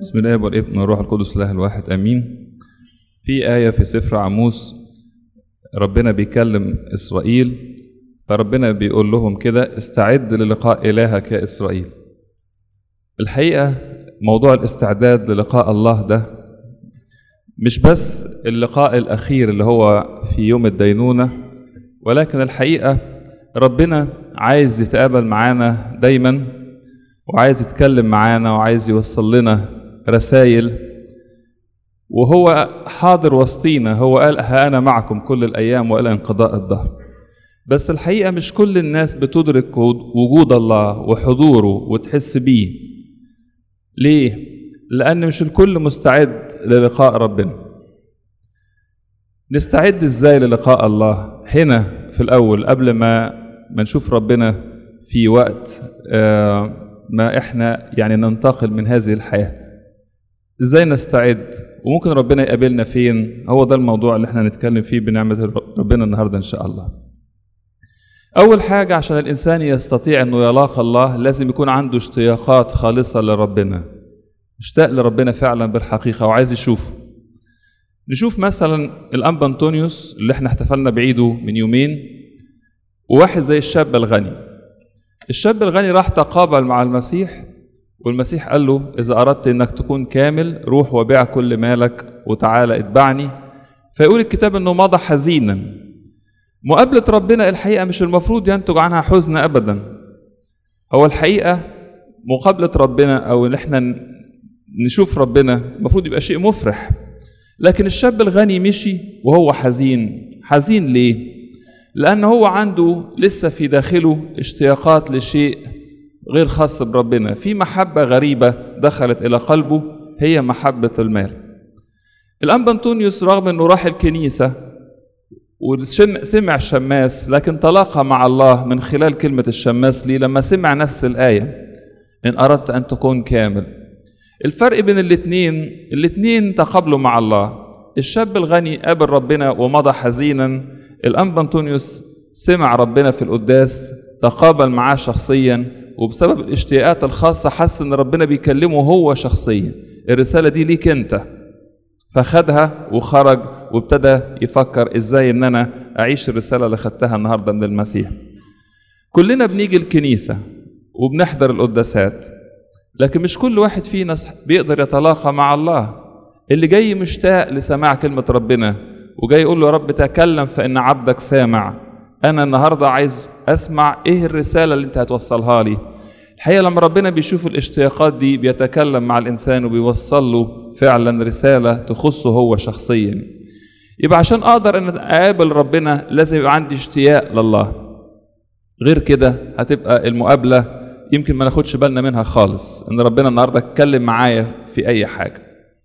بسم الله والابن والروح القدس الله الواحد امين في آية في سفر عموس ربنا بيكلم إسرائيل فربنا بيقول لهم كده استعد للقاء إلهك يا إسرائيل الحقيقة موضوع الاستعداد للقاء الله ده مش بس اللقاء الأخير اللي هو في يوم الدينونة ولكن الحقيقة ربنا عايز يتقابل معانا دايما وعايز يتكلم معانا وعايز يوصل لنا رسائل وهو حاضر وسطينا هو قال ها أنا معكم كل الأيام وإلى انقضاء الدهر بس الحقيقة مش كل الناس بتدرك وجود الله وحضوره وتحس بيه ليه؟ لأن مش الكل مستعد للقاء ربنا نستعد ازاي للقاء الله هنا في الأول قبل ما ما نشوف ربنا في وقت آه ما احنا يعني ننتقل من هذه الحياة ازاي نستعد وممكن ربنا يقابلنا فين هو ده الموضوع اللي احنا نتكلم فيه بنعمة ربنا النهاردة ان شاء الله أول حاجة عشان الإنسان يستطيع أنه يلاقى الله لازم يكون عنده اشتياقات خالصة لربنا مشتاق لربنا فعلا بالحقيقة وعايز يشوفه نشوف مثلا الأنبا أنطونيوس اللي احنا احتفلنا بعيده من يومين وواحد زي الشاب الغني الشاب الغني راح تقابل مع المسيح والمسيح قال له إذا أردت أنك تكون كامل روح وبيع كل مالك وتعالى اتبعني فيقول الكتاب أنه مضى حزينا مقابلة ربنا الحقيقة مش المفروض ينتج عنها حزن أبدا هو الحقيقة مقابلة ربنا أو إن إحنا نشوف ربنا المفروض يبقى شيء مفرح لكن الشاب الغني مشي وهو حزين حزين ليه؟ لأن هو عنده لسه في داخله اشتياقات لشيء غير خاص بربنا في محبة غريبة دخلت إلى قلبه هي محبة المال الأنبا أنطونيوس رغم أنه راح الكنيسة وسمع الشماس لكن تلاقى مع الله من خلال كلمة الشماس لي لما سمع نفس الآية إن أردت أن تكون كامل الفرق بين الاتنين الاتنين تقابلوا مع الله الشاب الغني قابل ربنا ومضى حزينا الأنبا أنطونيوس سمع ربنا في القداس تقابل معاه شخصيا وبسبب الاشتياقات الخاصة حس إن ربنا بيكلمه هو شخصيا الرسالة دي ليك أنت فخدها وخرج وابتدى يفكر ازاي ان انا اعيش الرساله اللي خدتها النهارده من المسيح كلنا بنيجي الكنيسه وبنحضر القداسات لكن مش كل واحد فينا بيقدر يتلاقى مع الله اللي جاي مشتاق لسماع كلمه ربنا وجاي يقول له يا رب تكلم فان عبدك سامع انا النهارده عايز اسمع ايه الرساله اللي انت هتوصلها لي الحقيقه لما ربنا بيشوف الاشتياقات دي بيتكلم مع الانسان وبيوصل له فعلا رساله تخصه هو شخصيا يبقى عشان اقدر ان اقابل ربنا لازم يبقى عندي اشتياق لله غير كده هتبقى المقابله يمكن ما ناخدش بالنا منها خالص ان ربنا النهارده اتكلم معايا في اي حاجه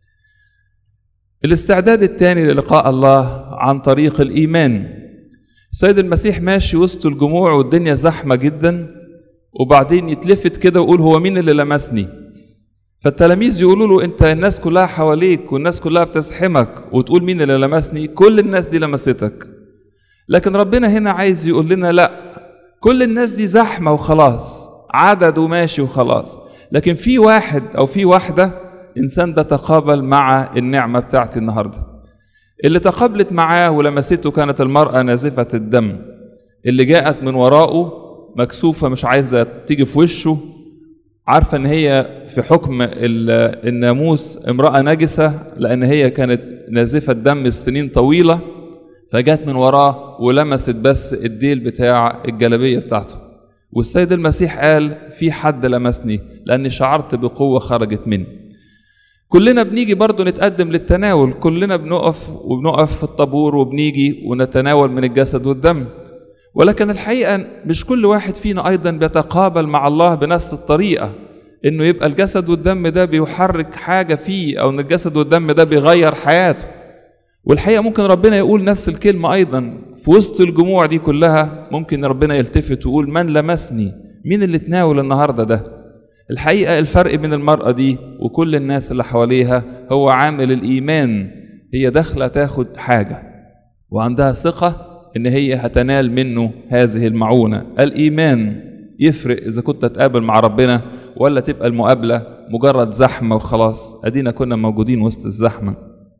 الاستعداد الثاني للقاء الله عن طريق الايمان السيد المسيح ماشي وسط الجموع والدنيا زحمه جدا وبعدين يتلفت كده ويقول هو مين اللي لمسني فالتلاميذ يقولوا له انت الناس كلها حواليك والناس كلها بتزحمك وتقول مين اللي لمسني كل الناس دي لمستك لكن ربنا هنا عايز يقول لنا لا كل الناس دي زحمة وخلاص عدد وماشي وخلاص لكن في واحد او في واحدة انسان ده تقابل مع النعمة بتاعتي النهاردة اللي تقابلت معاه ولمسته كانت المرأة نازفة الدم اللي جاءت من وراءه مكسوفة مش عايزة تيجي في وشه عارفة ان هي في حكم الناموس امرأة نجسة لان هي كانت نازفة دم السنين طويلة فجت من وراه ولمست بس الديل بتاع الجلبية بتاعته والسيد المسيح قال في حد لمسني لاني شعرت بقوة خرجت مني كلنا بنيجي برضو نتقدم للتناول كلنا بنقف وبنقف في الطابور وبنيجي ونتناول من الجسد والدم ولكن الحقيقة مش كل واحد فينا أيضا بيتقابل مع الله بنفس الطريقة إنه يبقى الجسد والدم ده بيحرك حاجة فيه أو إن الجسد والدم ده بيغير حياته والحقيقة ممكن ربنا يقول نفس الكلمة أيضا في وسط الجموع دي كلها ممكن ربنا يلتفت ويقول من لمسني مين اللي تناول النهاردة ده الحقيقة الفرق بين المرأة دي وكل الناس اللي حواليها هو عامل الإيمان هي داخلة تاخد حاجة وعندها ثقة ان هي هتنال منه هذه المعونه الايمان يفرق اذا كنت تقابل مع ربنا ولا تبقى المقابله مجرد زحمة وخلاص أدينا كنا موجودين وسط الزحمة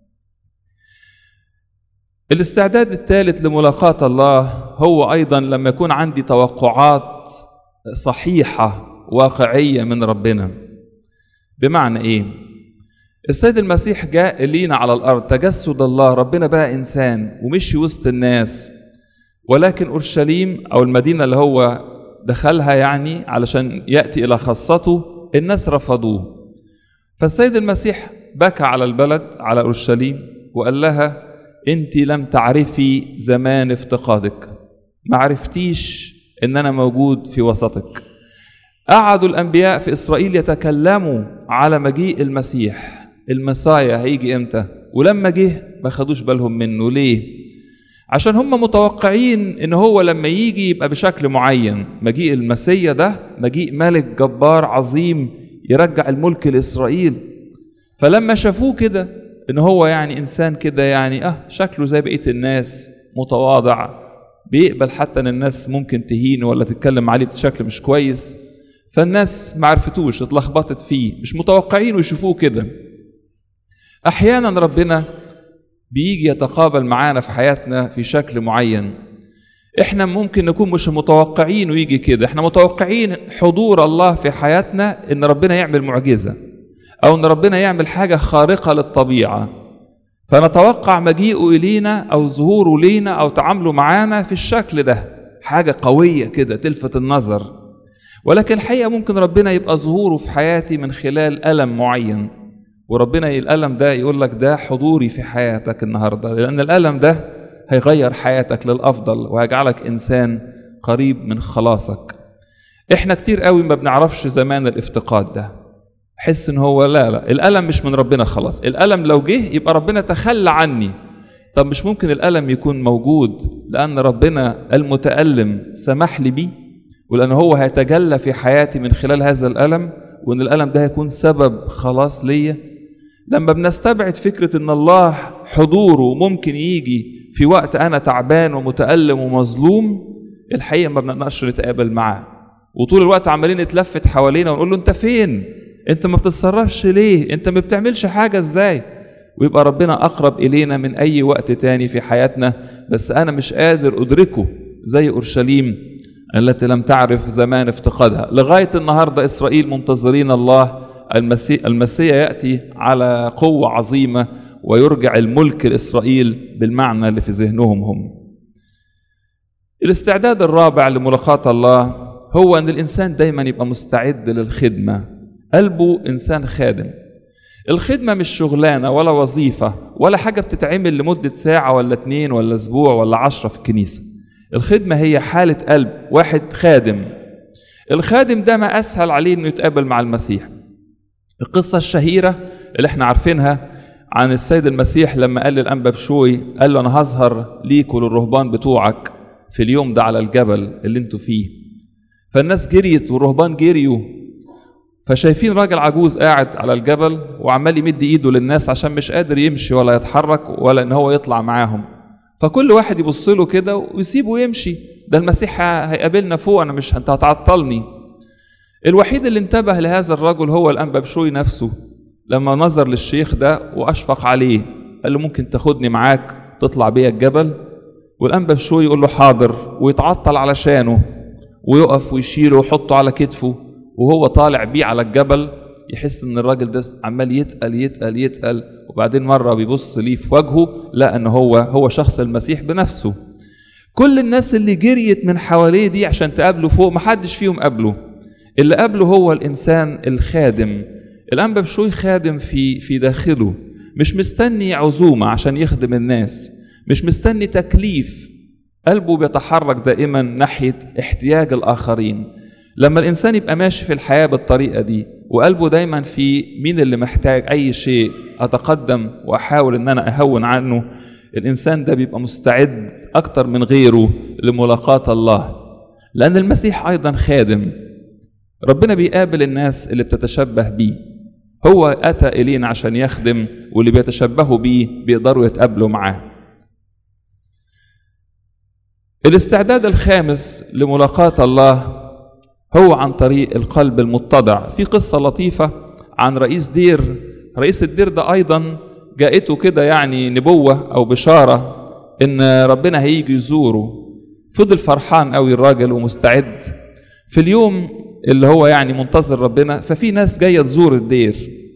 الاستعداد الثالث لملاقاة الله هو أيضا لما يكون عندي توقعات صحيحة واقعية من ربنا بمعنى إيه؟ السيد المسيح جاء لينا على الأرض تجسد الله ربنا بقى إنسان ومشي وسط الناس ولكن أورشليم أو المدينة اللي هو دخلها يعني علشان يأتي إلى خاصته الناس رفضوه فالسيد المسيح بكى على البلد على أورشليم وقال لها أنت لم تعرفي زمان افتقادك ما عرفتيش إن أنا موجود في وسطك قعدوا الأنبياء في إسرائيل يتكلموا على مجيء المسيح المسايا هيجي إمتى ولما جه ما خدوش بالهم منه ليه عشان هم متوقعين ان هو لما يجي يبقى بشكل معين مجيء المسيا ده مجيء ملك جبار عظيم يرجع الملك لاسرائيل فلما شافوه كده ان هو يعني انسان كده يعني اه شكله زي بقيه الناس متواضع بيقبل حتى ان الناس ممكن تهينه ولا تتكلم عليه بشكل مش كويس فالناس ما عرفتوش اتلخبطت فيه مش متوقعين يشوفوه كده احيانا ربنا بيجي يتقابل معانا في حياتنا في شكل معين احنا ممكن نكون مش متوقعين ويجي كده احنا متوقعين حضور الله في حياتنا ان ربنا يعمل معجزة او ان ربنا يعمل حاجة خارقة للطبيعة فنتوقع مجيئه الينا او ظهوره لينا او تعامله معانا في الشكل ده حاجة قوية كده تلفت النظر ولكن الحقيقة ممكن ربنا يبقى ظهوره في حياتي من خلال ألم معين وربنا الألم ده يقول لك ده حضوري في حياتك النهاردة لأن الألم ده هيغير حياتك للأفضل وهيجعلك إنسان قريب من خلاصك إحنا كتير قوي ما بنعرفش زمان الافتقاد ده حس إن هو لا لا الألم مش من ربنا خلاص الألم لو جه يبقى ربنا تخلى عني طب مش ممكن الألم يكون موجود لأن ربنا المتألم سمح لي بيه ولأن هو هيتجلى في حياتي من خلال هذا الألم وإن الألم ده هيكون سبب خلاص ليا لما بنستبعد فكرة إن الله حضوره ممكن يجي في وقت أنا تعبان ومتألم ومظلوم الحقيقة ما بنقدرش نتقابل معاه وطول الوقت عمالين نتلفت حوالينا ونقول له أنت فين؟ أنت ما بتتصرفش ليه؟ أنت ما بتعملش حاجة إزاي؟ ويبقى ربنا أقرب إلينا من أي وقت تاني في حياتنا بس أنا مش قادر أدركه زي أورشليم التي لم تعرف زمان افتقادها لغاية النهاردة إسرائيل منتظرين الله المسيح, المسيح يأتي على قوة عظيمة ويرجع الملك لإسرائيل بالمعنى اللي في ذهنهم هم الاستعداد الرابع لملاقاة الله هو أن الإنسان دايما يبقى مستعد للخدمة قلبه إنسان خادم الخدمة مش شغلانة ولا وظيفة ولا حاجة بتتعمل لمدة ساعة ولا اتنين ولا أسبوع ولا عشرة في الكنيسة الخدمة هي حالة قلب واحد خادم الخادم ده ما أسهل عليه إنه يتقابل مع المسيح القصة الشهيرة اللي احنا عارفينها عن السيد المسيح لما قال للأنبا بشوي قال له أنا هظهر ليك وللرهبان بتوعك في اليوم ده على الجبل اللي انتوا فيه فالناس جريت والرهبان جريوا فشايفين راجل عجوز قاعد على الجبل وعمال يمد ايده للناس عشان مش قادر يمشي ولا يتحرك ولا ان هو يطلع معاهم فكل واحد يبص له كده ويسيبه يمشي ده المسيح هيقابلنا فوق انا مش انت هتعطلني الوحيد اللي انتبه لهذا الرجل هو الانبا بشوي نفسه لما نظر للشيخ ده واشفق عليه قال له ممكن تاخدني معاك تطلع بيا الجبل والانبا بشوي يقول له حاضر ويتعطل علشانه ويقف ويشيله ويحطه على كتفه وهو طالع بيه على الجبل يحس ان الراجل ده عمال يتقل يتقل يتقل وبعدين مره بيبص ليه في وجهه لا ان هو هو شخص المسيح بنفسه كل الناس اللي جريت من حواليه دي عشان تقابله فوق محدش فيهم قابله اللي قابله هو الانسان الخادم الانبا بشوي خادم في في داخله مش مستني عزومه عشان يخدم الناس مش مستني تكليف قلبه بيتحرك دائما ناحيه احتياج الاخرين لما الانسان يبقى ماشي في الحياه بالطريقه دي وقلبه دايما في مين اللي محتاج اي شيء اتقدم واحاول ان انا اهون عنه الانسان ده بيبقى مستعد اكتر من غيره لملاقاه الله لان المسيح ايضا خادم ربنا بيقابل الناس اللي بتتشبه بيه هو اتى الينا عشان يخدم واللي بيتشبهوا بيه بيقدروا يتقابلوا معاه الاستعداد الخامس لملاقاه الله هو عن طريق القلب المتضع في قصة لطيفة عن رئيس دير رئيس الدير ده ايضا جاءته كده يعني نبوه او بشاره ان ربنا هيجي يزوره فضل فرحان قوي الراجل ومستعد في اليوم اللي هو يعني منتظر ربنا ففي ناس جايه تزور الدير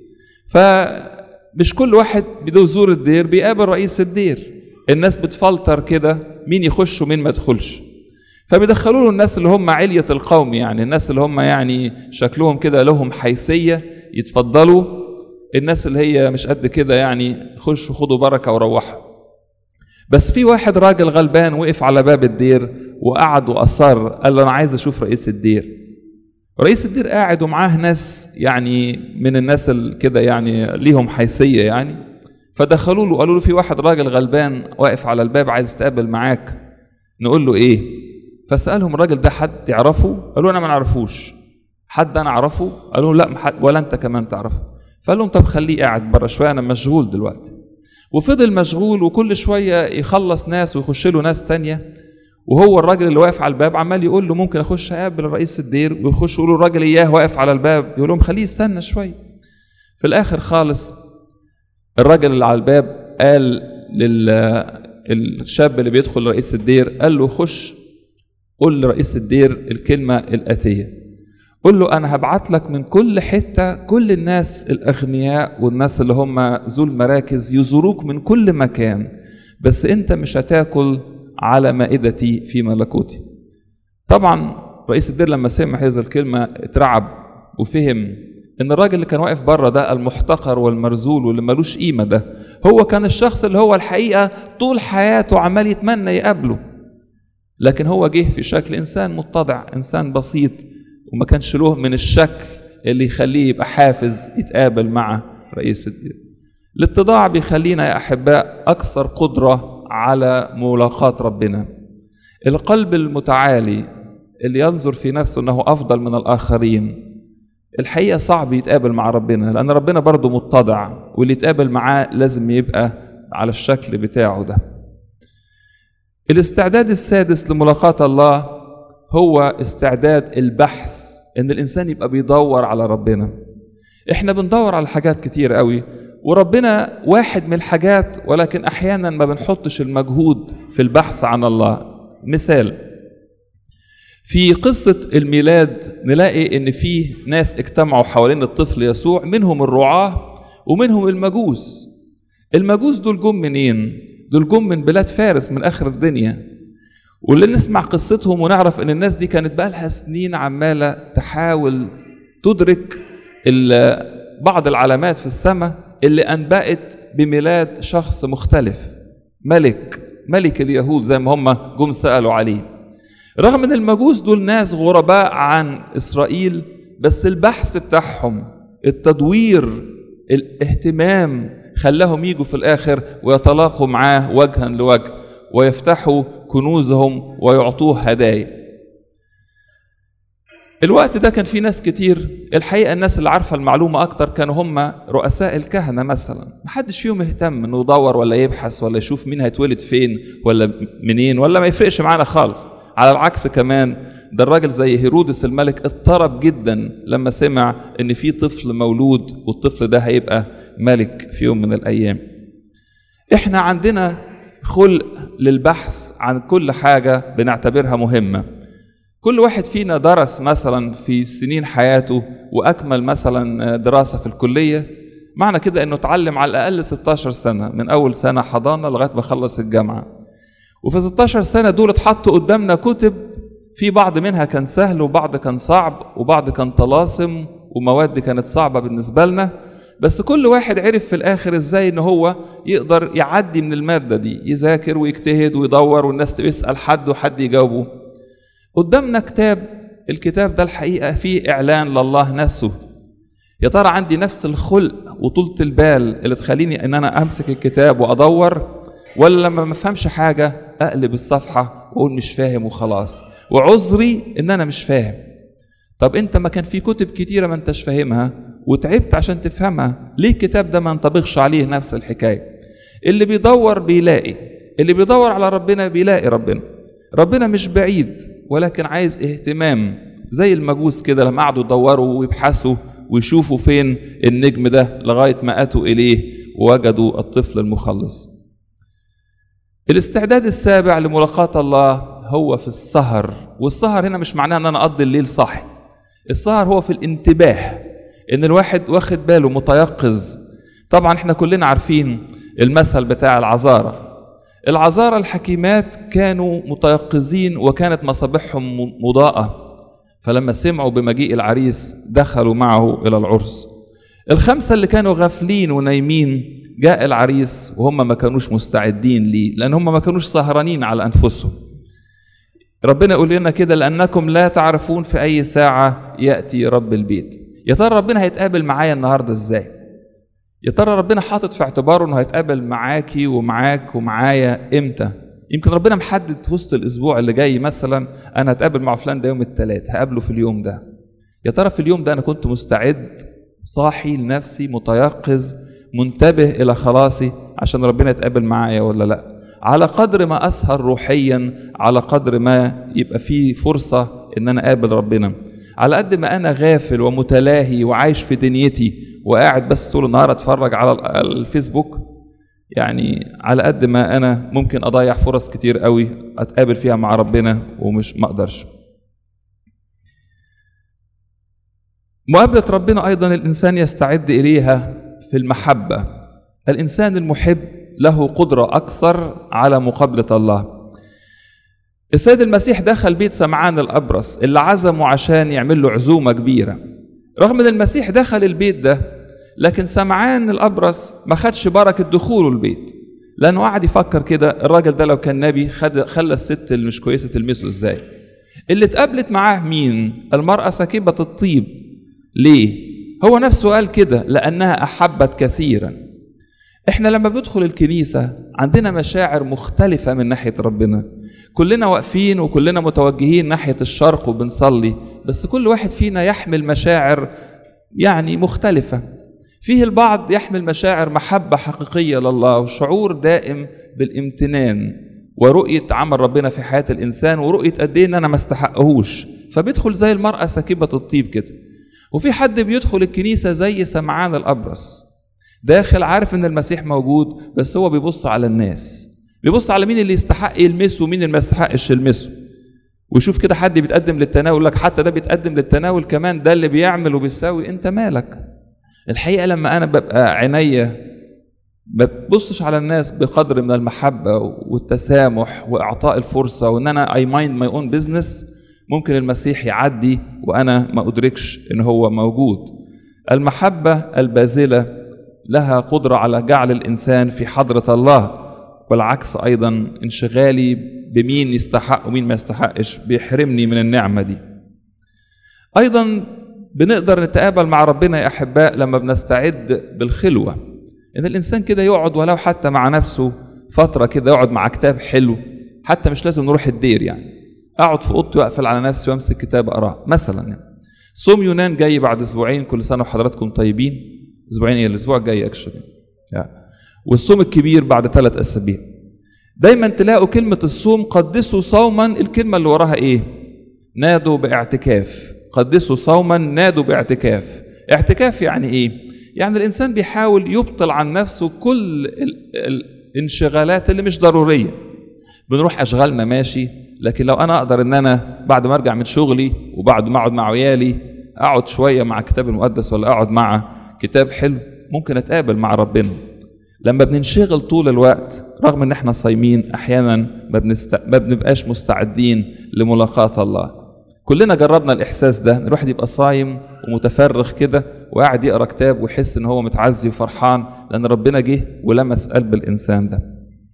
فمش كل واحد بيزور الدير بيقابل رئيس الدير الناس بتفلتر كده مين يخش ومين ما يدخلش فبيدخلوا له الناس اللي هم علية القوم يعني الناس اللي هم يعني شكلهم كده لهم حيثية يتفضلوا الناس اللي هي مش قد كده يعني خشوا خدوا بركة وروحوا بس في واحد راجل غلبان وقف على باب الدير وقعد وأصر قال له أنا عايز أشوف رئيس الدير رئيس الدير قاعد ومعاه ناس يعني من الناس كده يعني ليهم حيثية يعني فدخلوا له قالوا له في واحد راجل غلبان واقف على الباب عايز يتقابل معاك نقول له ايه فسالهم الراجل ده حد يعرفه قالوا انا ما نعرفوش حد انا اعرفه قالوا لا حد ولا انت كمان تعرفه فقال لهم طب خليه قاعد بره شويه انا مشغول دلوقتي وفضل مشغول وكل شويه يخلص ناس ويخش له ناس تانية وهو الراجل اللي واقف على الباب عمال يقول له ممكن اخش اقابل رئيس الدير ويخش يقولوا الراجل اياه واقف على الباب يقول لهم خليه يستنى شويه في الاخر خالص الراجل اللي على الباب قال للشاب اللي بيدخل رئيس الدير قال له خش قول لرئيس الدير الكلمة الآتية قول له أنا هبعت لك من كل حتة كل الناس الأغنياء والناس اللي هم ذو المراكز يزوروك من كل مكان بس أنت مش هتاكل على مائدتي في ملكوتي طبعا رئيس الدير لما سمع هذه الكلمة اترعب وفهم ان الراجل اللي كان واقف بره ده المحتقر والمرزول واللي ملوش قيمه ده هو كان الشخص اللي هو الحقيقه طول حياته عمال يتمنى يقابله لكن هو جه في شكل انسان متضع انسان بسيط وما كانش له من الشكل اللي يخليه يبقى حافز يتقابل مع رئيس الدين الاتضاع بيخلينا يا احباء اكثر قدره على ملاقاه ربنا القلب المتعالي اللي ينظر في نفسه انه افضل من الاخرين الحقيقة صعب يتقابل مع ربنا لأن ربنا برضه متضع واللي يتقابل معاه لازم يبقى على الشكل بتاعه ده الاستعداد السادس لملاقاة الله هو استعداد البحث ان الانسان يبقى بيدور على ربنا احنا بندور على حاجات كتير قوي وربنا واحد من الحاجات ولكن احيانا ما بنحطش المجهود في البحث عن الله مثال في قصة الميلاد نلاقي إن في ناس اجتمعوا حوالين الطفل يسوع منهم الرعاة ومنهم المجوس المجوس دول جم منين؟ دول جم من بلاد فارس من آخر الدنيا واللي نسمع قصتهم ونعرف إن الناس دي كانت بقى لها سنين عمالة تحاول تدرك بعض العلامات في السماء اللي أنبأت بميلاد شخص مختلف ملك ملك اليهود زي ما هم جم سألوا عليه رغم ان المجوس دول ناس غرباء عن اسرائيل بس البحث بتاعهم التدوير الاهتمام خلاهم يجوا في الاخر ويتلاقوا معاه وجها لوجه ويفتحوا كنوزهم ويعطوه هدايا الوقت ده كان في ناس كتير الحقيقة الناس اللي عارفة المعلومة أكتر كانوا هم رؤساء الكهنة مثلا محدش فيهم يهتم إنه يدور ولا يبحث ولا يشوف مين هيتولد فين ولا منين ولا ما يفرقش معانا خالص على العكس كمان ده الراجل زي هيرودس الملك اضطرب جدا لما سمع ان في طفل مولود والطفل ده هيبقى ملك في يوم من الايام احنا عندنا خلق للبحث عن كل حاجه بنعتبرها مهمه كل واحد فينا درس مثلا في سنين حياته واكمل مثلا دراسه في الكليه معنى كده انه اتعلم على الاقل 16 سنه من اول سنه حضانه لغايه ما خلص الجامعه وفي 16 سنة دول اتحطوا قدامنا كتب في بعض منها كان سهل وبعض كان صعب وبعض كان طلاسم ومواد كانت صعبة بالنسبة لنا بس كل واحد عرف في الآخر إزاي إن هو يقدر يعدي من المادة دي يذاكر ويجتهد ويدور والناس تسأل حد وحد يجاوبه قدامنا كتاب الكتاب ده الحقيقة فيه إعلان لله نفسه يا ترى عندي نفس الخلق وطولة البال اللي تخليني إن أنا أمسك الكتاب وأدور ولا لما ما افهمش حاجة اقلب الصفحة واقول مش فاهم وخلاص وعذري ان انا مش فاهم طب انت ما كان في كتب كتيرة ما انتش فاهمها وتعبت عشان تفهمها ليه الكتاب ده ما ينطبقش عليه نفس الحكاية اللي بيدور بيلاقي اللي بيدور على ربنا بيلاقي ربنا ربنا مش بعيد ولكن عايز اهتمام زي المجوس كده لما قعدوا يدوروا ويبحثوا ويشوفوا فين النجم ده لغاية ما أتوا إليه ووجدوا الطفل المخلص الاستعداد السابع لملاقاة الله هو في السهر والسهر هنا مش معناه ان انا اقضي الليل صاحي السهر هو في الانتباه ان الواحد واخد باله متيقظ طبعا احنا كلنا عارفين المثل بتاع العذارى العذارى الحكيمات كانوا متيقظين وكانت مصابيحهم مضاءة فلما سمعوا بمجيء العريس دخلوا معه إلى العرس الخمسة اللي كانوا غافلين ونايمين جاء العريس وهم ما كانوش مستعدين ليه لأن هم ما كانوش سهرانين على أنفسهم ربنا يقول لنا كده لأنكم لا تعرفون في أي ساعة يأتي رب البيت يا ترى ربنا هيتقابل معايا النهاردة إزاي يا ترى ربنا حاطط في اعتباره انه هيتقابل معاكي ومعاك ومعايا امتى يمكن ربنا محدد وسط الاسبوع اللي جاي مثلا انا هتقابل مع فلان ده يوم الثلاث هقابله في اليوم ده يا ترى في اليوم ده انا كنت مستعد صاحي لنفسي متيقظ منتبه الى خلاصي عشان ربنا يتقابل معايا ولا لا على قدر ما اسهر روحيا على قدر ما يبقى في فرصه ان انا اقابل ربنا على قد ما انا غافل ومتلاهي وعايش في دنيتي وقاعد بس طول النهار اتفرج على الفيسبوك يعني على قد ما انا ممكن اضيع فرص كتير قوي اتقابل فيها مع ربنا ومش ما اقدرش مقابلة ربنا أيضا الإنسان يستعد إليها في المحبة الإنسان المحب له قدرة أكثر على مقابلة الله السيد المسيح دخل بيت سمعان الأبرص اللي عزمه عشان يعمل له عزومة كبيرة رغم ان المسيح دخل البيت ده لكن سمعان الابرص ما خدش بركه دخوله البيت لانه قعد يفكر كده الراجل ده لو كان نبي خد خلى الست اللي مش كويسه تلمسه ازاي اللي اتقابلت معاه مين المراه سكيبه الطيب ليه هو نفسه قال كده لانها احبت كثيرا احنا لما بندخل الكنيسه عندنا مشاعر مختلفه من ناحيه ربنا كلنا واقفين وكلنا متوجهين ناحيه الشرق وبنصلي بس كل واحد فينا يحمل مشاعر يعني مختلفة فيه البعض يحمل مشاعر محبة حقيقية لله وشعور دائم بالامتنان ورؤية عمل ربنا في حياة الإنسان ورؤية قد إيه إن أنا ما استحقهوش فبيدخل زي المرأة ساكبة الطيب كده وفي حد بيدخل الكنيسة زي سمعان الأبرص داخل عارف إن المسيح موجود بس هو بيبص على الناس بيبص على مين اللي يستحق يلمسه ومين اللي ما يستحقش يلمسه ويشوف كده حد بيتقدم للتناول لك حتى ده بيتقدم للتناول كمان ده اللي بيعمل وبيساوي انت مالك الحقيقه لما انا ببقى عينيا ما ببصش على الناس بقدر من المحبه والتسامح واعطاء الفرصه وان انا اي مايند ماي اون بزنس ممكن المسيح يعدي وانا ما ادركش ان هو موجود المحبه الباذله لها قدره على جعل الانسان في حضره الله والعكس ايضا انشغالي بمين يستحق ومين ما يستحقش بيحرمني من النعمه دي ايضا بنقدر نتقابل مع ربنا يا احباء لما بنستعد بالخلوه ان الانسان كده يقعد ولو حتى مع نفسه فتره كده يقعد مع كتاب حلو حتى مش لازم نروح الدير يعني اقعد في اوضتي واقفل على نفسي وامسك كتاب اقراه مثلا يعني صوم يونان جاي بعد اسبوعين كل سنه وحضراتكم طيبين اسبوعين ايه الاسبوع الجاي اكشولي والصوم الكبير بعد ثلاث اسابيع دايما تلاقوا كلمة الصوم قدسوا صوما الكلمة اللي وراها ايه؟ نادوا باعتكاف قدسوا صوما نادوا باعتكاف اعتكاف يعني ايه؟ يعني الانسان بيحاول يبطل عن نفسه كل الانشغالات اللي مش ضرورية بنروح اشغالنا ماشي لكن لو انا اقدر ان انا بعد ما ارجع من شغلي وبعد ما اقعد مع عيالي اقعد شوية مع الكتاب المقدس ولا اقعد مع كتاب حلو ممكن اتقابل مع ربنا لما بننشغل طول الوقت رغم ان احنا صايمين احيانا ما, بنست... ما بنبقاش مستعدين لملاقاة الله كلنا جربنا الاحساس ده ان الواحد يبقى صايم ومتفرغ كده وقاعد يقرا كتاب ويحس ان هو متعزي وفرحان لان ربنا جه ولمس قلب الانسان ده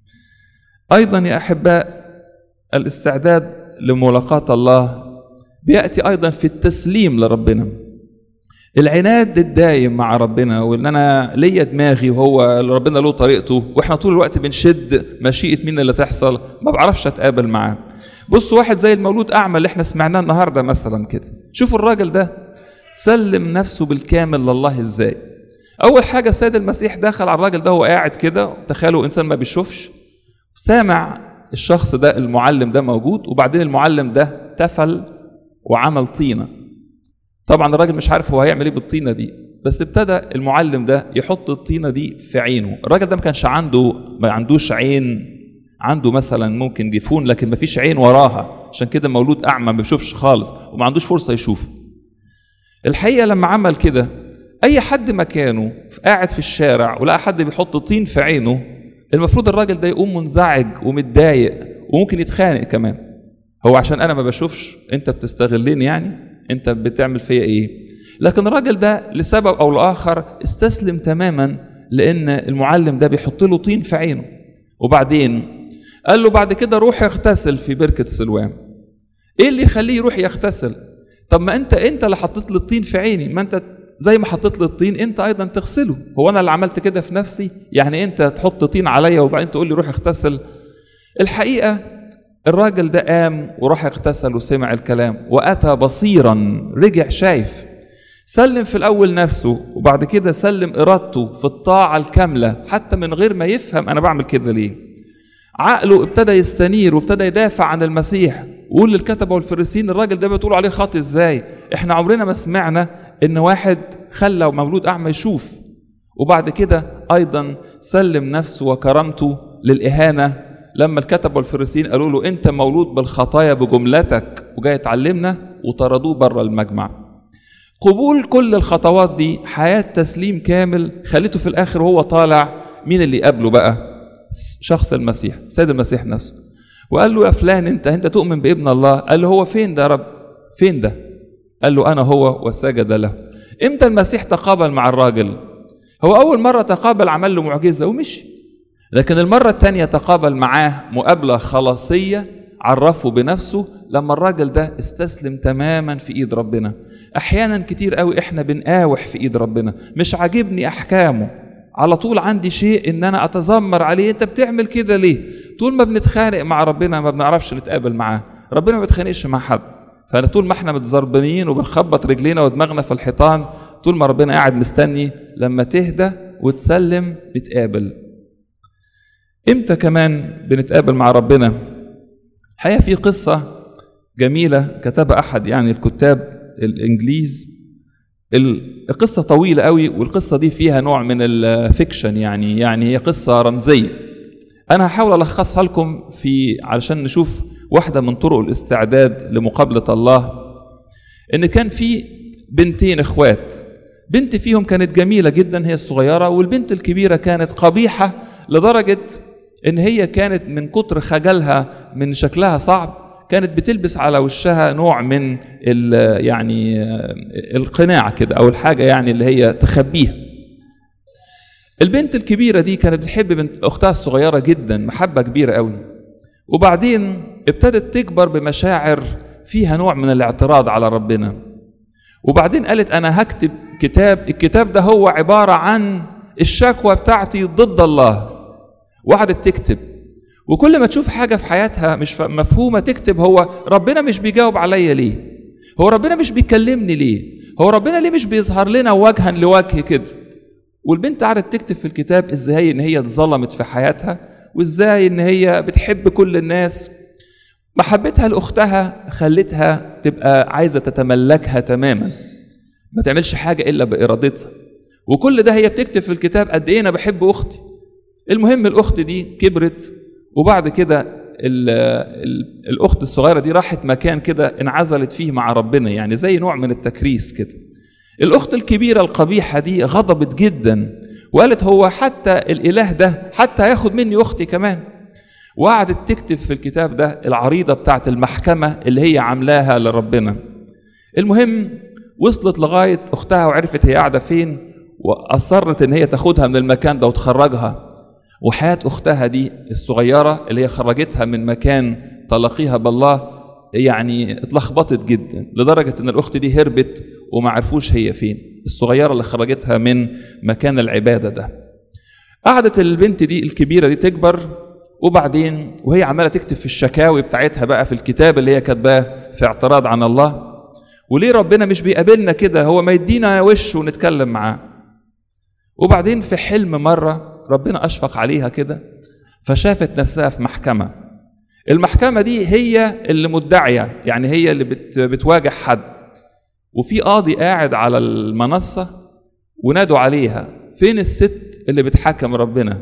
ايضا يا احباء الاستعداد لملاقاة الله بياتي ايضا في التسليم لربنا العناد الدايم مع ربنا وان انا ليا دماغي وهو ربنا له طريقته واحنا طول الوقت بنشد مشيئه مين اللي تحصل ما بعرفش اتقابل معاه بص واحد زي المولود اعمى اللي احنا سمعناه النهارده مثلا كده شوفوا الراجل ده سلم نفسه بالكامل لله ازاي اول حاجه السيد المسيح دخل على الراجل ده وهو قاعد كده تخيلوا انسان ما بيشوفش سامع الشخص ده المعلم ده موجود وبعدين المعلم ده تفل وعمل طينه طبعا الراجل مش عارف هو هيعمل ايه بالطينه دي بس ابتدى المعلم ده يحط الطينه دي في عينه الراجل ده ما كانش عنده ما عندوش عين عنده مثلا ممكن جفون لكن ما فيش عين وراها عشان كده مولود اعمى ما بيشوفش خالص وما عندوش فرصه يشوف الحقيقه لما عمل كده اي حد مكانه قاعد في الشارع ولقى حد بيحط طين في عينه المفروض الراجل ده يقوم منزعج ومتضايق وممكن يتخانق كمان هو عشان انا ما بشوفش انت بتستغلني يعني انت بتعمل فيا ايه لكن الراجل ده لسبب او لاخر استسلم تماما لان المعلم ده بيحط له طين في عينه وبعدين قال له بعد كده روح اغتسل في بركه سلوان ايه اللي يخليه يروح يغتسل طب ما انت انت اللي حطيت لي الطين في عيني ما انت زي ما حطيت لي الطين انت ايضا تغسله هو انا اللي عملت كده في نفسي يعني انت تحط طين عليا وبعدين تقول لي روح اغتسل الحقيقه الراجل ده قام وراح اغتسل وسمع الكلام واتى بصيرا رجع شايف سلم في الاول نفسه وبعد كده سلم ارادته في الطاعه الكامله حتى من غير ما يفهم انا بعمل كده ليه عقله ابتدى يستنير وابتدى يدافع عن المسيح ويقول للكتبه والفريسين الراجل ده بتقولوا عليه خاطئ ازاي احنا عمرنا ما سمعنا ان واحد خلى مولود اعمى يشوف وبعد كده ايضا سلم نفسه وكرامته للاهانه لما الكتبه والفريسين قالوا له انت مولود بالخطايا بجملتك وجاي تعلمنا وطردوه بره المجمع قبول كل الخطوات دي حياه تسليم كامل خليته في الاخر وهو طالع مين اللي يقابله بقى شخص المسيح سيد المسيح نفسه وقال له يا فلان انت انت تؤمن بابن الله قال له هو فين ده يا رب فين ده قال له انا هو وسجد له امتى المسيح تقابل مع الراجل هو اول مره تقابل عمل له معجزه ومشي لكن المره الثانيه تقابل معاه مقابله خلاصيه عرفه بنفسه لما الراجل ده استسلم تماما في ايد ربنا احيانا كتير قوي احنا بنقاوح في ايد ربنا مش عاجبني احكامه على طول عندي شيء ان انا اتذمر عليه انت بتعمل كده ليه طول ما بنتخانق مع ربنا ما بنعرفش نتقابل معاه ربنا ما بيتخانقش مع حد فانا طول ما احنا متزربنين وبنخبط رجلينا ودماغنا في الحيطان طول ما ربنا قاعد مستني لما تهدى وتسلم نتقابل امتى كمان بنتقابل مع ربنا الحقيقه في قصه جميله كتبها احد يعني الكتاب الانجليز القصة طويلة قوي والقصة دي فيها نوع من الفيكشن يعني يعني هي قصة رمزية أنا هحاول ألخصها لكم في علشان نشوف واحدة من طرق الاستعداد لمقابلة الله إن كان في بنتين إخوات بنت فيهم كانت جميلة جدا هي الصغيرة والبنت الكبيرة كانت قبيحة لدرجة إن هي كانت من كتر خجلها من شكلها صعب كانت بتلبس على وشها نوع من يعني القناع كده او الحاجه يعني اللي هي تخبيها البنت الكبيره دي كانت بتحب بنت اختها الصغيره جدا محبه كبيره قوي وبعدين ابتدت تكبر بمشاعر فيها نوع من الاعتراض على ربنا وبعدين قالت انا هكتب كتاب الكتاب ده هو عباره عن الشكوى بتاعتي ضد الله وقعدت تكتب وكل ما تشوف حاجه في حياتها مش مفهومه تكتب هو ربنا مش بيجاوب عليا ليه هو ربنا مش بيكلمني ليه هو ربنا ليه مش بيظهر لنا وجها لوجه كده والبنت قعدت تكتب في الكتاب ازاي ان هي اتظلمت في حياتها وازاي ان هي بتحب كل الناس محبتها لاختها خلتها تبقى عايزه تتملكها تماما ما تعملش حاجه الا بارادتها وكل ده هي بتكتب في الكتاب قد ايه انا بحب اختي المهم الاخت دي كبرت وبعد كده ال ال الاخت الصغيره دي راحت مكان كده انعزلت فيه مع ربنا يعني زي نوع من التكريس كده الاخت الكبيره القبيحه دي غضبت جدا وقالت هو حتى الاله ده حتى هياخد مني اختي كمان وقعدت تكتب في الكتاب ده العريضه بتاعت المحكمه اللي هي عاملاها لربنا المهم وصلت لغايه اختها وعرفت هي قاعده فين واصرت ان هي تاخدها من المكان ده وتخرجها وحياة أختها دي الصغيرة اللي هي خرجتها من مكان تلاقيها بالله يعني اتلخبطت جدا لدرجة إن الأخت دي هربت وما عرفوش هي فين الصغيرة اللي خرجتها من مكان العبادة ده قعدت البنت دي الكبيرة دي تكبر وبعدين وهي عمالة تكتب في الشكاوي بتاعتها بقى في الكتاب اللي هي كاتباه في اعتراض عن الله وليه ربنا مش بيقابلنا كده هو ما يدينا وش ونتكلم معاه وبعدين في حلم مرة ربنا أشفق عليها كده فشافت نفسها في محكمة المحكمة دي هي اللي مدعية يعني هي اللي بت بتواجه حد وفي قاضي قاعد على المنصة ونادوا عليها فين الست اللي بتحكم ربنا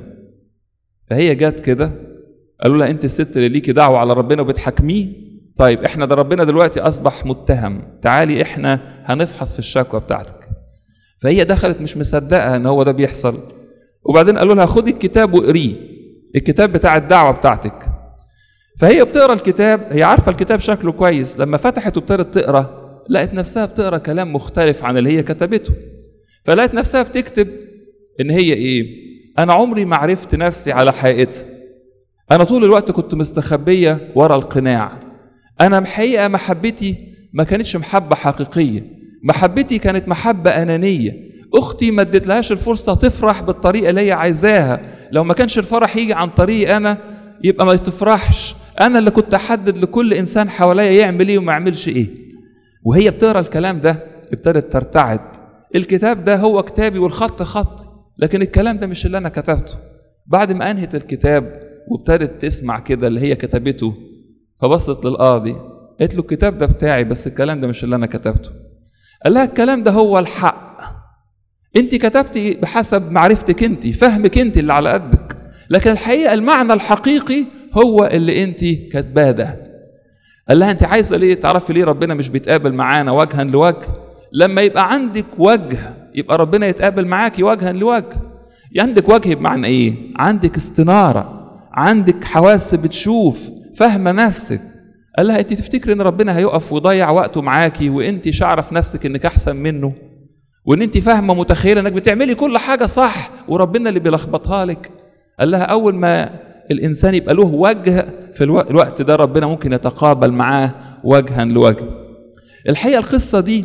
فهي جت كده قالوا لها انت الست اللي ليكي دعوة على ربنا وبتحاكميه طيب احنا ده ربنا دلوقتي اصبح متهم تعالي احنا هنفحص في الشكوى بتاعتك فهي دخلت مش مصدقه ان هو ده بيحصل وبعدين قالوا لها خدي الكتاب واقريه الكتاب بتاع الدعوه بتاعتك فهي بتقرا الكتاب هي عارفه الكتاب شكله كويس لما فتحت وابتدت تقرا لقت نفسها بتقرا كلام مختلف عن اللي هي كتبته فلقت نفسها بتكتب ان هي ايه انا عمري ما عرفت نفسي على حقيقتها انا طول الوقت كنت مستخبيه ورا القناع انا الحقيقه محبتي ما كانتش محبه حقيقيه محبتي كانت محبه انانيه اختي ما اديتلهاش الفرصه تفرح بالطريقه اللي هي عايزاها لو ما كانش الفرح يجي عن طريقي انا يبقى ما تفرحش انا اللي كنت احدد لكل انسان حواليا يعمل ايه وما يعملش ايه وهي بتقرا الكلام ده ابتدت ترتعد الكتاب ده هو كتابي والخط خطي لكن الكلام ده مش اللي انا كتبته بعد ما انهت الكتاب وابتدت تسمع كده اللي هي كتبته فبصت للقاضي قالت له الكتاب ده بتاعي بس الكلام ده مش اللي انا كتبته قال لها الكلام ده هو الحق انت كتبتي بحسب معرفتك انت فهمك انت اللي على قدك لكن الحقيقه المعنى الحقيقي هو اللي انت كاتباه ده قال لها انت عايزه ليه تعرفي ليه ربنا مش بيتقابل معانا وجها لوجه لما يبقى عندك وجه يبقى ربنا يتقابل معاكي وجها لوجه عندك وجه بمعنى ايه عندك استناره عندك حواس بتشوف فاهمه نفسك قال لها انت تفتكري ان ربنا هيقف ويضيع وقته معاكي وانت شعره في نفسك انك احسن منه وان انت فاهمه متخيله انك بتعملي كل حاجه صح وربنا اللي بيلخبطها لك قال لها اول ما الانسان يبقى له وجه في الوقت ده ربنا ممكن يتقابل معاه وجها لوجه الحقيقه القصه دي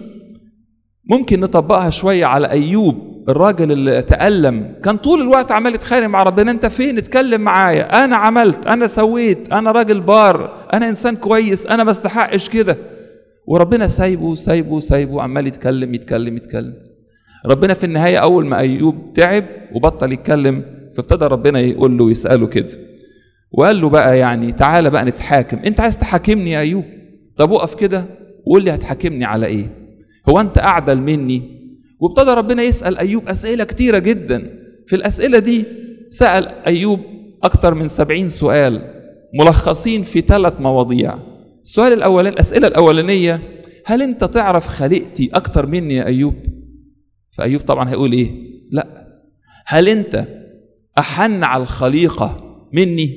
ممكن نطبقها شويه على ايوب الراجل اللي تألم كان طول الوقت عمال يتخانق مع ربنا انت فين اتكلم معايا انا عملت انا سويت انا راجل بار انا انسان كويس انا ما استحقش كده وربنا سايبه سايبه سايبه عمال يتكلم يتكلم يتكلم ربنا في النهاية أول ما أيوب تعب وبطل يتكلم فابتدى ربنا يقول له يسأله كده وقال له بقى يعني تعالى بقى نتحاكم أنت عايز تحاكمني يا أيوب طب اقف كده وقول لي هتحاكمني على إيه هو أنت أعدل مني وابتدى ربنا يسأل أيوب أسئلة كتيرة جدا في الأسئلة دي سأل أيوب أكتر من سبعين سؤال ملخصين في ثلاث مواضيع السؤال الأولاني الأسئلة الأولانية هل أنت تعرف خليقتي أكتر مني يا أيوب؟ فأيوب طبعا هيقول إيه؟ لا هل أنت أحن على الخليقة مني؟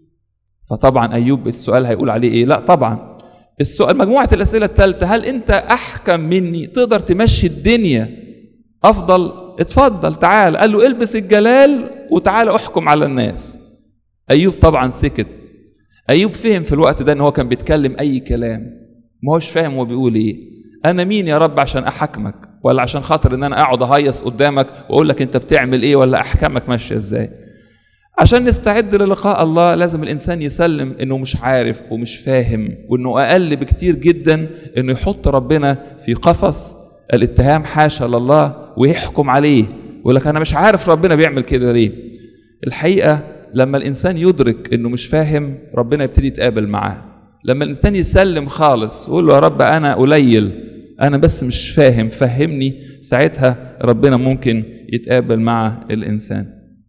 فطبعا أيوب السؤال هيقول عليه إيه؟ لا طبعا السؤال مجموعة الأسئلة الثالثة هل أنت أحكم مني تقدر تمشي الدنيا أفضل اتفضل تعال قال له البس الجلال وتعال احكم على الناس أيوب طبعا سكت أيوب فهم في الوقت ده إن هو كان بيتكلم أي كلام ما هوش فاهم هو بيقول إيه أنا مين يا رب عشان أحكمك ولا عشان خاطر إن أنا أقعد أهيص قدامك وأقول لك أنت بتعمل إيه ولا أحكامك ماشية إزاي عشان نستعد للقاء الله لازم الإنسان يسلم إنه مش عارف ومش فاهم وإنه أقل بكتير جدا إنه يحط ربنا في قفص الاتهام حاشا لله ويحكم عليه ويقول لك أنا مش عارف ربنا بيعمل كده ليه الحقيقة لما الإنسان يدرك إنه مش فاهم ربنا يبتدي يتقابل معاه لما الإنسان يسلم خالص ويقول له يا رب أنا قليل أنا بس مش فاهم فهمني ساعتها ربنا ممكن يتقابل مع الإنسان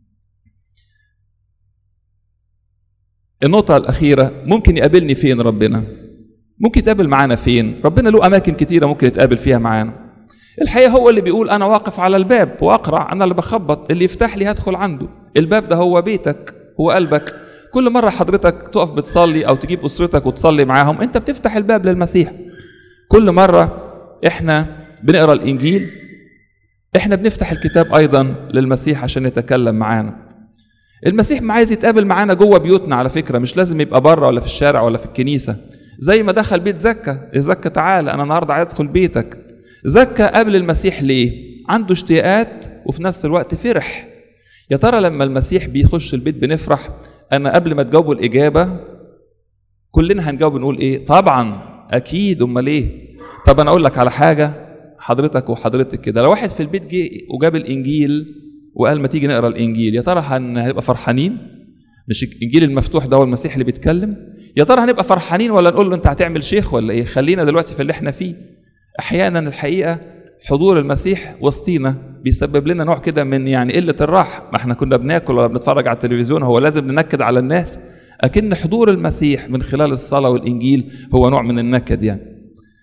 النقطة الأخيرة ممكن يقابلني فين ربنا؟ ممكن يتقابل معانا فين؟ ربنا له أماكن كتيرة ممكن يتقابل فيها معانا. الحقيقة هو اللي بيقول أنا واقف على الباب وأقرع أنا اللي بخبط اللي يفتح لي هدخل عنده. الباب ده هو بيتك هو قلبك. كل مرة حضرتك تقف بتصلي أو تجيب أسرتك وتصلي معاهم أنت بتفتح الباب للمسيح. كل مرة إحنا بنقرأ الإنجيل إحنا بنفتح الكتاب أيضا للمسيح عشان يتكلم معانا. المسيح ما عايز يتقابل معانا جوه بيوتنا على فكره مش لازم يبقى بره ولا في الشارع ولا في الكنيسه زي ما دخل بيت زكا زكا تعالى انا النهارده عايز ادخل بيتك زكا قبل المسيح ليه عنده اشتياقات وفي نفس الوقت فرح يا ترى لما المسيح بيخش البيت بنفرح انا قبل ما تجاوبوا الاجابه كلنا هنجاوب نقول ايه طبعا اكيد امال ايه طب انا اقول لك على حاجه حضرتك وحضرتك كده لو واحد في البيت جه وجاب الانجيل وقال ما تيجي نقرا الانجيل يا ترى هنبقى فرحانين مش الانجيل المفتوح ده هو المسيح اللي بيتكلم يا ترى هنبقى فرحانين ولا نقول له انت هتعمل شيخ ولا ايه خلينا دلوقتي في اللي احنا فيه احيانا الحقيقه حضور المسيح وسطينا بيسبب لنا نوع كده من يعني قله الراحه ما احنا كنا بناكل ولا بنتفرج على التلفزيون هو لازم ننكد على الناس اكن حضور المسيح من خلال الصلاه والانجيل هو نوع من النكد يعني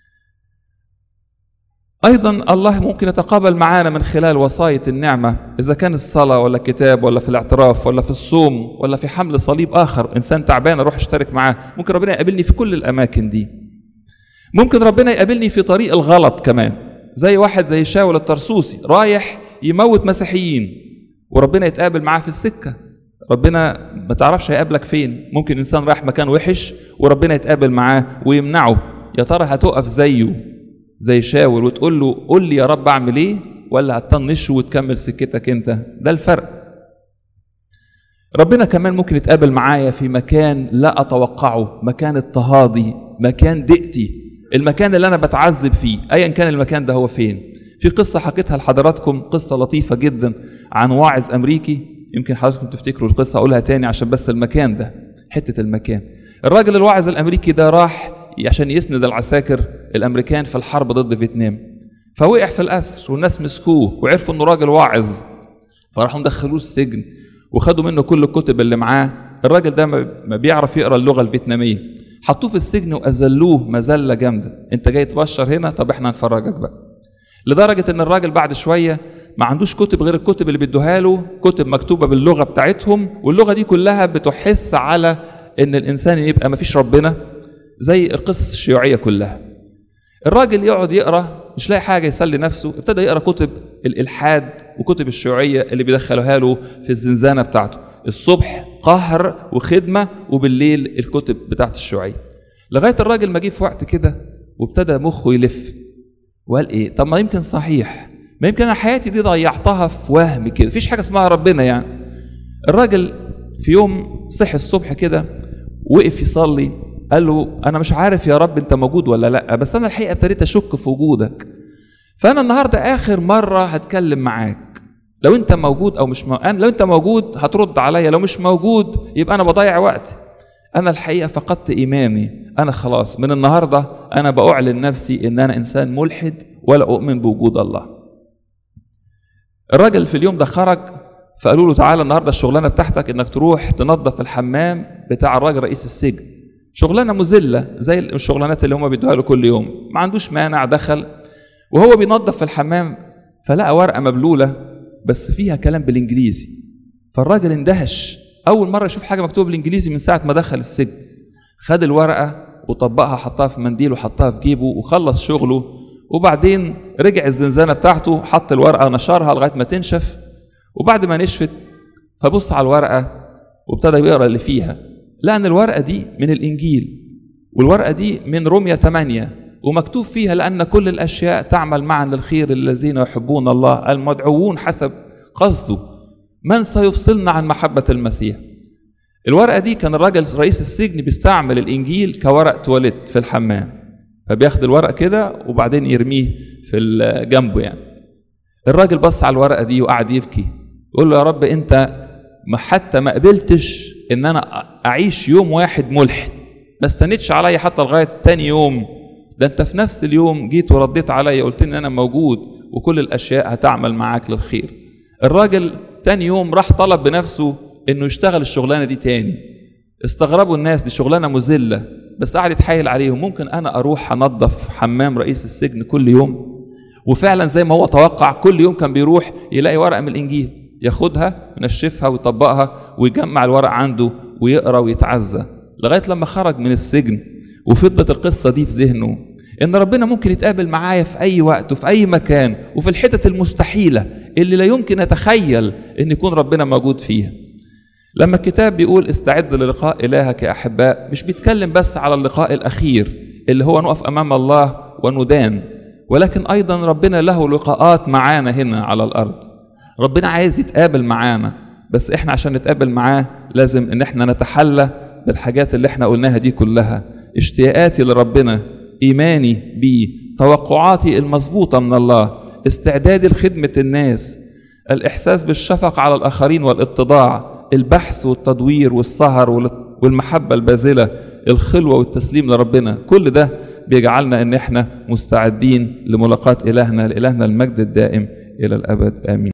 ايضا الله ممكن يتقابل معانا من خلال وصايه النعمه اذا كان الصلاه ولا كتاب ولا في الاعتراف ولا في الصوم ولا في حمل صليب اخر انسان تعبان اروح اشترك معاه ممكن ربنا يقابلني في كل الاماكن دي ممكن ربنا يقابلني في طريق الغلط كمان زي واحد زي شاول الطرسوسي رايح يموت مسيحيين وربنا يتقابل معاه في السكه ربنا ما تعرفش هيقابلك فين ممكن انسان رايح مكان وحش وربنا يتقابل معاه ويمنعه يا ترى هتقف زيه زي شاور وتقول له قول لي يا رب اعمل ايه ولا هتطنشه وتكمل سكتك انت ده الفرق ربنا كمان ممكن يتقابل معايا في مكان لا اتوقعه مكان اضطهادي مكان دقتي المكان اللي انا بتعذب فيه ايا كان المكان ده هو فين في قصه حكيتها لحضراتكم قصه لطيفه جدا عن واعظ امريكي يمكن حضراتكم تفتكروا القصه اقولها تاني عشان بس المكان ده حته المكان الراجل الواعظ الامريكي ده راح عشان يسند العساكر الامريكان في الحرب ضد فيتنام فوقع في الاسر والناس مسكوه وعرفوا انه راجل واعظ فراحوا مدخلوه السجن وخدوا منه كل الكتب اللي معاه الراجل ده ما بيعرف يقرا اللغه الفيتناميه حطوه في السجن واذلوه مذله جامده انت جاي تبشر هنا طب احنا هنفرجك بقى لدرجه ان الراجل بعد شويه ما عندوش كتب غير الكتب اللي بيدوها له كتب مكتوبه باللغه بتاعتهم واللغه دي كلها بتحث على ان الانسان يبقى ما فيش ربنا زي القصص الشيوعيه كلها الراجل يقعد يقرا مش لاقي حاجه يسلي نفسه ابتدى يقرا كتب الالحاد وكتب الشيوعيه اللي بيدخلوها له في الزنزانه بتاعته الصبح قهر وخدمه وبالليل الكتب بتاعت الشيوعيه لغايه الراجل ما جه في وقت كده وابتدى مخه يلف وقال ايه طب ما يمكن صحيح ما يمكن انا حياتي دي ضيعتها في وهم كده مفيش حاجه اسمها ربنا يعني الراجل في يوم صحي الصبح كده وقف يصلي قال له انا مش عارف يا رب انت موجود ولا لا بس انا الحقيقه ابتديت اشك في وجودك فانا النهارده اخر مره هتكلم معاك لو انت موجود او مش موجود لو انت موجود هترد عليا لو مش موجود يبقى انا بضيع وقتي انا الحقيقه فقدت ايماني انا خلاص من النهارده انا باعلن نفسي ان انا انسان ملحد ولا اؤمن بوجود الله الراجل في اليوم ده خرج فقالوا له تعالى النهارده الشغلانه بتاعتك انك تروح تنظف الحمام بتاع الراجل رئيس السجن شغلانه مذله زي الشغلانات اللي هم بيدوها له كل يوم ما عندوش مانع دخل وهو بينظف في الحمام فلقى ورقه مبلوله بس فيها كلام بالانجليزي فالراجل اندهش اول مره يشوف حاجه مكتوبه بالانجليزي من ساعه ما دخل السجن خد الورقه وطبقها حطها في منديل وحطها في جيبه وخلص شغله وبعدين رجع الزنزانه بتاعته حط الورقه نشرها لغايه ما تنشف وبعد ما نشفت فبص على الورقه وابتدى يقرا اللي فيها لقى ان الورقه دي من الانجيل والورقه دي من روميا 8 ومكتوب فيها لان كل الاشياء تعمل معا للخير الذين يحبون الله المدعوون حسب قصده من سيفصلنا عن محبه المسيح الورقه دي كان الراجل رئيس السجن بيستعمل الانجيل كورق تواليت في الحمام فبياخد الورق كده وبعدين يرميه في جنبه يعني الراجل بص على الورقه دي وقعد يبكي يقول له يا رب انت ما حتى ما قبلتش ان انا اعيش يوم واحد ملحد ما استنيتش عليا حتى لغايه تاني يوم ده انت في نفس اليوم جيت ورديت عليا قلت ان انا موجود وكل الاشياء هتعمل معاك للخير الراجل تاني يوم راح طلب بنفسه انه يشتغل الشغلانه دي تاني استغربوا الناس دي شغلانه مذله بس قعد يتحايل عليهم ممكن انا اروح انظف حمام رئيس السجن كل يوم وفعلا زي ما هو توقع كل يوم كان بيروح يلاقي ورقه من الانجيل ياخدها ينشفها ويطبقها ويجمع الورق عنده ويقرا ويتعزى لغايه لما خرج من السجن وفضلت القصه دي في ذهنه ان ربنا ممكن يتقابل معايا في اي وقت وفي اي مكان وفي الحتت المستحيله اللي لا يمكن اتخيل ان يكون ربنا موجود فيها لما الكتاب بيقول استعد للقاء الهك يا احباء مش بيتكلم بس على اللقاء الاخير اللي هو نقف امام الله وندان ولكن ايضا ربنا له لقاءات معانا هنا على الارض ربنا عايز يتقابل معانا بس احنا عشان نتقابل معاه لازم ان احنا نتحلى بالحاجات اللي احنا قلناها دي كلها اشتياقاتي لربنا ايماني بيه توقعاتي المظبوطه من الله استعدادي لخدمه الناس الاحساس بالشفقه على الاخرين والاتضاع البحث والتدوير والسهر والمحبه الباذله الخلوه والتسليم لربنا كل ده بيجعلنا ان احنا مستعدين لملاقاة الهنا لالهنا المجد الدائم الى الابد امين